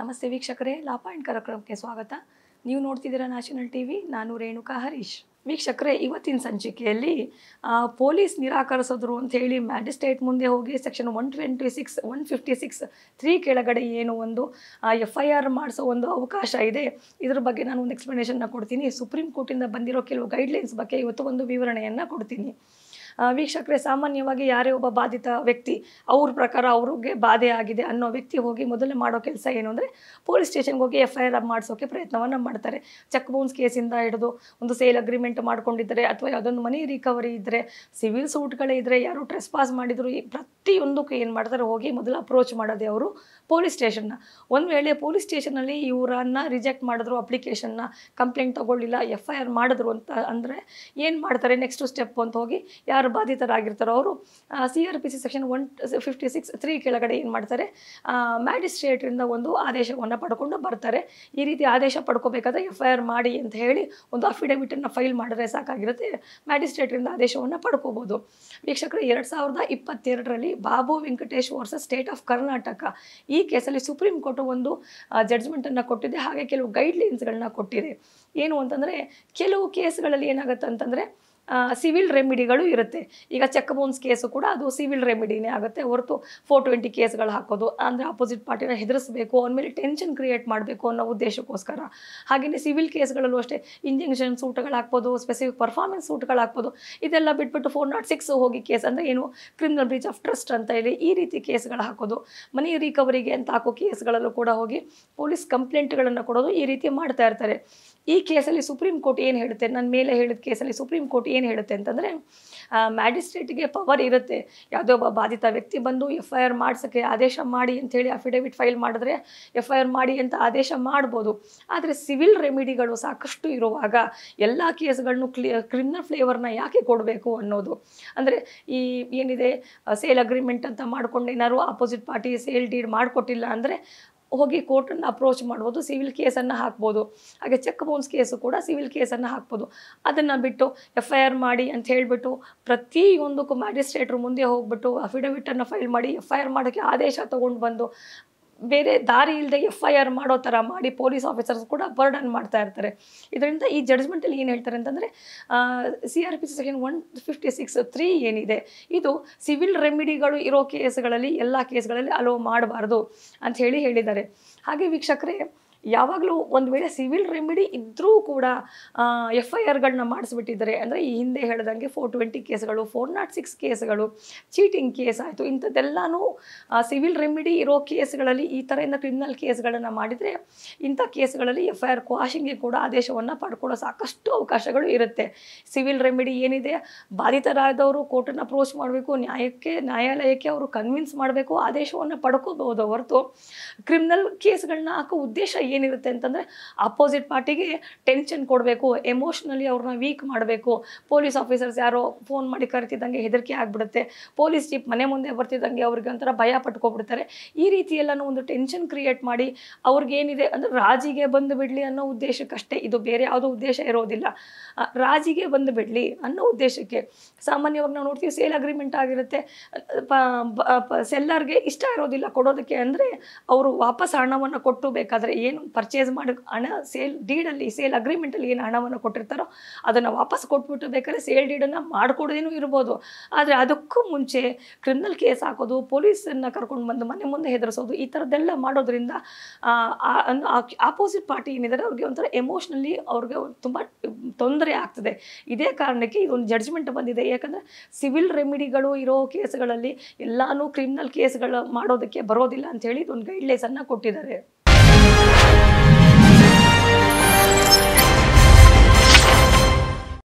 ನಮಸ್ತೆ ವೀಕ್ಷಕರೇ ಲಾ ಪಾಯಿಂಟ್ ಕಾರ್ಯಕ್ರಮಕ್ಕೆ ಸ್ವಾಗತ ನೀವು ನೋಡ್ತಿದ್ದೀರಾ ನ್ಯಾಷನಲ್ ಟಿ ವಿ ನಾನು ರೇಣುಕಾ ಹರೀಶ್ ವೀಕ್ಷಕರೇ ಇವತ್ತಿನ ಸಂಚಿಕೆಯಲ್ಲಿ ಆ, ಪೊಲೀಸ್ ನಿರಾಕರಿಸಿದ್ರು ಅಂತ ಹೇಳಿ ಮ್ಯಾಜಿಸ್ಟ್ರೇಟ್ ಮುಂದೆ ಹೋಗಿ section one twenty six one fifty six three ಕೆಳಗಡೆ ಏನು ಒಂದು ಎಫ್ ಐ ಆರ್ ಮಾಡಿಸೋ ಒಂದು ಅವಕಾಶ ಇದೆ ಇದ್ರ ಬಗ್ಗೆ ನಾನು ಒಂದು ಎಕ್ಸ್ಪ್ಲನೇಷನ್ನ ಕೊಡ್ತೀನಿ ಸುಪ್ರೀಂ ಕೋರ್ಟಿಂದ ಬಂದಿರೋ ಕೆಲವು ಗೈಡ್ಲೈನ್ಸ್ ಬಗ್ಗೆ ಇವತ್ತು ಒಂದು ವಿವರಣೆಯನ್ನು ಕೊಡ್ತೀನಿ ಆ, ವೀಕ್ಷಕರೇ ಸಾಮಾನ್ಯವಾಗಿ ಯಾರೇ ಒಬ್ಬ ಬಾಧಿತ ವ್ಯಕ್ತಿ ಅವ್ರ ಪ್ರಕಾರ ಅವ್ರಿಗೆ ಬಾಧೆ ಆಗಿದೆ ಅನ್ನೋ ವ್ಯಕ್ತಿ ಹೋಗಿ ಮೊದಲೇ ಮಾಡೋ ಕೆಲಸ ಏನು ಅಂದರೆ ಪೊಲೀಸ್ ಸ್ಟೇಷನ್ಗೆ ಹೋಗಿ ಎಫ್ ಐ ಆರ್ ಮಾಡಿಸೋಕೆ ಪ್ರಯತ್ನವನ್ನು ಮಾಡ್ತಾರೆ ಚೆಕ್ ಬೌನ್ಸ್ ಕೇಸಿಂದ ಹಿಡಿದು ಒಂದು ಸೇಲ್ ಅಗ್ರಿಮೆಂಟ್ ಮಾಡ್ಕೊಂಡಿದ್ದರೆ ಅಥವಾ ಯಾವುದೊಂದು ಮನಿ ರಿಕವರಿ ಇದ್ದರೆ ಸಿವಿಲ್ ಸೂಟ್ಗಳೇ ಇದ್ದರೆ ಯಾರು ಟ್ರೆಸ್ ಪಾಸ್ ಮಾಡಿದ್ರು ಈ ಪ್ರತಿಯೊಂದಕ್ಕೂ ಏನು ಮಾಡ್ತಾರೆ ಹೋಗಿ ಮೊದಲು ಅಪ್ರೋಚ್ ಮಾಡೋದೇ ಅವರು ಪೊಲೀಸ್ ಸ್ಟೇಷನ್ನ ಒಂದು ವೇಳೆ ಪೊಲೀಸ್ ಸ್ಟೇಷನಲ್ಲಿ ಇವರನ್ನು ರಿಜೆಕ್ಟ್ ಮಾಡಿದ್ರು ಅಪ್ಲಿಕೇಶನ್ನ ಕಂಪ್ಲೇಂಟ್ ತಗೊಳ್ಳಿಲ್ಲ ಎಫ್ ಐ ಆರ್ ಮಾಡಿದ್ರು ಅಂತ ಅಂದರೆ ಏನು ಮಾಡ್ತಾರೆ ನೆಕ್ಸ್ಟ್ ಸ್ಟೆಪ್ ಅಂತ ಹೋಗಿ ಯಾರು ಬಾಧಿತರಾಗಿರ್ತಾರೋ ಅವರು C R P C section one fifty six three ಕೆಳಗಡೆ ಏನು ಮಾಡ್ತಾರೆ ಮ್ಯಾಜಿಸ್ಟ್ರೇಟ್ರಿಂದ ಒಂದು ಆದೇಶವನ್ನು ಪಡ್ಕೊಂಡು ಬರ್ತಾರೆ ಈ ರೀತಿ ಆದೇಶ ಪಡ್ಕೋಬೇಕಾದ್ರೆ ಎಫ್ ಐ ಆರ್ ಮಾಡಿ ಅಂತ ಹೇಳಿ ಒಂದು ಅಫಿಡವಿಟನ್ನು ಫೈಲ್ ಮಾಡಿದ್ರೆ ಸಾಕಾಗಿರುತ್ತೆ ಮ್ಯಾಜಿಸ್ಟ್ರೇಟ್ರಿಂದ ಆದೇಶವನ್ನು ಪಡ್ಕೋಬೋದು ವೀಕ್ಷಕರು ಎರಡು ಸಾವಿರದ ಇಪ್ಪತ್ತೆರಡರಲ್ಲಿ Babu Venkatesh versus state of Karnataka ಈ ಕೇಸಲ್ಲಿ ಸುಪ್ರೀಂ ಕೋರ್ಟ್ ಒಂದು ಜಡ್ಜ್ಮೆಂಟನ್ನು ಕೊಟ್ಟಿದೆ ಹಾಗೆ ಕೆಲವು ಗೈಡ್ಲೈನ್ಸ್ಗಳನ್ನ ಕೊಟ್ಟಿದೆ ಏನು ಅಂತಂದರೆ ಕೆಲವು ಕೇಸ್ಗಳಲ್ಲಿ ಏನಾಗುತ್ತೆ ಅಂತಂದರೆ ಸಿವಿಲ್ ರೆಮಿಡಿಗಳು ಇರುತ್ತೆ ಈಗ ಚೆಕ್ ಬೌನ್ಸ್ ಕೇಸು ಕೂಡ ಅದು ಸಿವಿಲ್ ರೆಮಿಡಿನೇ ಆಗುತ್ತೆ ಹೊರತು ಫೋರ್ ಟ್ವೆಂಟಿ ಕೇಸ್ಗಳು ಹಾಕೋದು ಅಂದರೆ ಅಪೋಸಿಟ್ ಪಾರ್ಟಿನ ಹೆದರಿಸಬೇಕು ಅವನ ಮೇಲೆ ಟೆನ್ಷನ್ ಕ್ರಿಯೇಟ್ ಮಾಡಬೇಕು ಅನ್ನೋ ಉದ್ದೇಶಕ್ಕೋಸ್ಕರ ಹಾಗೆಯೇ ಸಿವಿಲ್ ಕೇಸ್ಗಳಲ್ಲೂ ಅಷ್ಟೇ ಇಂಜೆಕ್ಷನ್ ಸೂಟ್ಗಳು ಹಾಕ್ಬೋದು ಸ್ಪೆಸಿಫಿಕ್ ಪರ್ಫಾರ್ಮೆನ್ಸ್ ಸೂಟ್ಗಳು ಹಾಕ್ಬೋದು ಇದೆಲ್ಲ ಬಿಟ್ಬಿಟ್ಟು ಫೋರ್ ನಾಟ್ ಸಿಕ್ಸ್ ಹೋಗಿ ಕೇಸ್ ಅಂದರೆ ಏನು ಕ್ರಿಮಿನಲ್ ಬ್ರೀಚ್ ಆಫ್ ಟ್ರಸ್ಟ್ ಅಂತ ಹೇಳಿ ಈ ರೀತಿ ಕೇಸ್ಗಳು ಹಾಕೋದು ಮನಿ ರಿಕವರಿಗೆ ಅಂತ ಹಾಕೋ ಕೇಸ್ಗಳಲ್ಲೂ ಕೂಡ ಹೋಗಿ ಪೊಲೀಸ್ ಕಂಪ್ಲೇಂಟ್ಗಳನ್ನು ಕೊಡೋದು ಈ ರೀತಿ ಮಾಡ್ತಾ ಇರ್ತಾರೆ ಈ ಕೇಸಲ್ಲಿ ಸುಪ್ರೀಂ ಕೋರ್ಟ್ ಏನು ಹೇಳುತ್ತೆ ನನ್ನ ಮೇಲೆ ಹೇಳಿದ ಕೇಸಲ್ಲಿ ಸುಪ್ರೀಂ ಕೋರ್ಟ್ ಏನು ಹೇಳುತ್ತೆ ಅಂತಂದರೆ ಮ್ಯಾಜಿಸ್ಟ್ರೇಟ್ಗೆ ಪವರ್ ಇರುತ್ತೆ ಯಾವುದೋ ಒಬ್ಬ ಬಾಧಿತ ವ್ಯಕ್ತಿ ಬಂದು ಎಫ್ ಐ ಆರ್ ಮಾಡ್ಸೋಕ್ಕೆ ಆದೇಶ ಮಾಡಿ ಅಂಥೇಳಿ ಅಫಿಡವಿಟ್ ಫೈಲ್ ಮಾಡಿದ್ರೆ ಎಫ್ ಐ ಆರ್ ಮಾಡಿ ಅಂತ ಆದೇಶ ಮಾಡ್ಬೋದು ಆದರೆ ಸಿವಿಲ್ ರೆಮಿಡಿಗಳು ಸಾಕಷ್ಟು ಇರುವಾಗ ಎಲ್ಲ ಕೇಸ್ಗಳನ್ನು ಕ್ಲಿ ಕ್ರಿಮಿನಲ್ ಫ್ಲೇವರ್ನ ಯಾಕೆ ಕೊಡಬೇಕು ಅನ್ನೋದು ಅಂದರೆ ಈ ಏನಿದೆ ಸೇಲ್ ಅಗ್ರಿಮೆಂಟ್ ಅಂತ ಮಾಡ್ಕೊಂಡು ಏನಾದ್ರು ಆಪೋಸಿಟ್ ಪಾರ್ಟಿ ಸೇಲ್ ಡೀಡ್ ಮಾಡಿಕೊಟ್ಟಿಲ್ಲ ಅಂದರೆ ಹೋಗಿ ಕೋರ್ಟನ್ನು ಅಪ್ರೋಚ್ ಮಾಡ್ಬೋದು ಸಿವಿಲ್ ಕೇಸನ್ನು ಹಾಕ್ಬೋದು ಹಾಗೆ ಚೆಕ್ ಬೌನ್ಸ್ ಕೇಸು ಕೂಡ ಸಿವಿಲ್ ಕೇಸನ್ನು ಹಾಕ್ಬೋದು ಅದನ್ನು ಬಿಟ್ಟು ಎಫ್ ಐ ಆರ್ ಮಾಡಿ ಅಂತ ಹೇಳಿಬಿಟ್ಟು ಪ್ರತಿಯೊಂದಕ್ಕೂ ಮ್ಯಾಜಿಸ್ಟ್ರೇಟ್ರು ಮುಂದೆ ಹೋಗ್ಬಿಟ್ಟು ಅಫಿಡವಿಟನ್ನು ಫೈಲ್ ಮಾಡಿ ಎಫ್ ಐ ಆರ್ ಮಾಡೋಕ್ಕೆ ಆದೇಶ ತೊಗೊಂಡು ಬಂದು ಬೇರೆ ದಾರಿ ಇಲ್ಲದೆ ಎಫ್ ಐ ಆರ್ ಮಾಡೋ ಥರ ಮಾಡಿ ಪೊಲೀಸ್ ಆಫೀಸರ್ಸ್ ಕೂಡ ಬರ್ಡನ್ ಮಾಡ್ತಾ ಇರ್ತಾರೆ ಇದರಿಂದ ಈ ಜಡ್ಜ್ಮೆಂಟಲ್ಲಿ ಏನು ಹೇಳ್ತಾರೆ ಅಂತಂದರೆ C R P section one fifty six three ಏನಿದೆ ಇದು ಸಿವಿಲ್ ರೆಮಿಡಿಗಳು ಇರೋ ಕೇಸ್ಗಳಲ್ಲಿ ಎಲ್ಲ ಕೇಸ್ಗಳಲ್ಲಿ ಅಲೋ ಮಾಡಬಾರ್ದು ಅಂತ ಹೇಳಿ ಹೇಳಿದ್ದಾರೆ ಹಾಗೆ ವೀಕ್ಷಕರೇ ಯಾವಾಗಲೂ ಒಂದು ವೇಳೆ ಸಿವಿಲ್ ರೆಮಿಡಿ ಇದ್ದರೂ ಕೂಡ ಎಫ್ ಐ ಆರ್ಗಳನ್ನ ಮಾಡಿಸ್ಬಿಟ್ಟಿದ್ದಾರೆ ಅಂದರೆ ಈ ಹಿಂದೆ ಹೇಳ್ದಂಗೆ ಫೋರ್ ಟ್ವೆಂಟಿ ಕೇಸ್ಗಳು ಫೋರ್ ನಾಟ್ ಸಿಕ್ಸ್ ಕೇಸ್ಗಳು ಚೀಟಿಂಗ್ ಕೇಸ್ ಆಯಿತು ಇಂಥದ್ದೆಲ್ಲನೂ ಸಿವಿಲ್ ರೆಮಿಡಿ ಇರೋ ಕೇಸ್ಗಳಲ್ಲಿ ಈ ಥರದಿಂದ ಕ್ರಿಮಿನಲ್ ಕೇಸ್ಗಳನ್ನು ಮಾಡಿದರೆ ಇಂಥ ಕೇಸ್ಗಳಲ್ಲಿ ಎಫ್ ಐ ಆರ್ ಕ್ವಾಶಿಂಗ್ಗೆ ಕೂಡ ಆದೇಶವನ್ನು ಪಡ್ಕೊಳ್ಳೋ ಸಾಕಷ್ಟು ಅವಕಾಶಗಳು ಇರುತ್ತೆ ಸಿವಿಲ್ ರೆಮಿಡಿ ಏನಿದೆ ಬಾಧಿತರಾದವರು ಕೋರ್ಟನ್ನು ಅಪ್ರೋಚ್ ಮಾಡಬೇಕು ನ್ಯಾಯಕ್ಕೆ ನ್ಯಾಯಾಲಯಕ್ಕೆ ಅವರು ಕನ್ವಿನ್ಸ್ ಮಾಡಬೇಕು ಆದೇಶವನ್ನು ಪಡ್ಕೋಬಹುದು ಹೊರತು ಕ್ರಿಮಿನಲ್ ಕೇಸ್ಗಳನ್ನ ಹಾಕೋ ಉದ್ದೇಶ ಏನಿರುತ್ತೆ ಅಂತಂದರೆ ಅಪೋಸಿಟ್ ಪಾರ್ಟಿಗೆ ಟೆನ್ಷನ್ ಕೊಡಬೇಕು ಎಮೋಷ್ನಲಿ ಅವ್ರನ್ನ ವೀಕ್ ಮಾಡಬೇಕು ಪೊಲೀಸ್ ಆಫೀಸರ್ಸ್ ಯಾರೋ ಫೋನ್ ಮಾಡಿ ಕರಿತಿದ್ದಂಗೆ ಹೆದರಿಕೆ ಆಗಿಬಿಡುತ್ತೆ ಪೊಲೀಸ್ ಜೀಪ್ ಮನೆ ಮುಂದೆ ಬರ್ತಿದ್ದಂಗೆ ಅವ್ರಿಗೆ ಒಂಥರ ಭಯ ಪಟ್ಕೊಬಿಡ್ತಾರೆ ಈ ರೀತಿ ಎಲ್ಲನೂ ಒಂದು ಟೆನ್ಷನ್ ಕ್ರಿಯೇಟ್ ಮಾಡಿ ಅವ್ರಿಗೇನಿದೆ ಅಂದರೆ ರಾಜಿಗೆ ಬಂದು ಬಿಡಲಿ ಅನ್ನೋ ಉದ್ದೇಶಕ್ಕಷ್ಟೇ ಇದು ಬೇರೆ ಯಾವುದೋ ಉದ್ದೇಶ ಇರೋದಿಲ್ಲ ಆ, ರಾಜಿಗೆ ಬಂದು ಬಿಡಲಿ ಅನ್ನೋ ಉದ್ದೇಶಕ್ಕೆ ಸಾಮಾನ್ಯವಾಗಿ ನಾವು ನೋಡ್ತೀವಿ ಸೇಲ್ ಅಗ್ರಿಮೆಂಟ್ ಆಗಿರುತ್ತೆ ಸೆಲ್ಲರ್ಗೆ ಇಷ್ಟ ಇರೋದಿಲ್ಲ ಕೊಡೋದಕ್ಕೆ ಅಂದರೆ ಅವರು ವಾಪಸ್ ಹಣವನ್ನು ಕೊಟ್ಟು ಬೇಕಾದರೆ ಏನು ಪರ್ಚೇಸ್ ಮಾಡಿ ಹಣ ಸೇಲ್ ಡೀಡಲ್ಲಿ ಸೇಲ್ ಅಗ್ರಿಮೆಂಟಲ್ಲಿ ಏನು ಹಣವನ್ನು ಕೊಟ್ಟಿರ್ತಾರೋ ಅದನ್ನು ವಾಪಸ್ ಕೊಟ್ಬಿಟ್ಟು ಬೇಕಾದ್ರೆ ಸೇಲ್ ಡೀಡನ್ನು ಮಾಡಿಕೊಡೋದೇನೂ ಇರ್ಬೋದು ಆದರೆ ಅದಕ್ಕೂ ಮುಂಚೆ ಕ್ರಿಮಿನಲ್ ಕೇಸ್ ಹಾಕೋದು ಪೊಲೀಸನ್ನು ಕರ್ಕೊಂಡು ಬಂದು ಮನೆ ಮುಂದೆ ಹೆದರಿಸೋದು ಈ ಥರದ್ದೆಲ್ಲ ಮಾಡೋದ್ರಿಂದ ಆಪೋಸಿಟ್ ಪಾರ್ಟಿ ಏನಿದ್ದಾರೆ ಅವ್ರಿಗೆ ಒಂಥರ ಎಮೋಷ್ನಲಿ ಅವ್ರಿಗೆ ತುಂಬ ತೊಂದರೆ ಆಗ್ತದೆ ಇದೇ ಕಾರಣಕ್ಕೆ ಇದೊಂದು ಜಡ್ಜ್ಮೆಂಟ್ ಬಂದಿದೆ ಯಾಕಂದರೆ ಸಿವಿಲ್ ರೆಮಿಡಿಗಳು ಇರೋ ಕೇಸ್ಗಳಲ್ಲಿ ಎಲ್ಲಾನು ಕ್ರಿಮಿನಲ್ ಕೇಸ್ಗಳು ಮಾಡೋದಕ್ಕೆ ಬರೋದಿಲ್ಲ ಅಂಥೇಳಿ ಇದೊಂದು ಗೈಡ್ಲೈನ್ಸನ್ನು ಕೊಟ್ಟಿದ್ದಾರೆ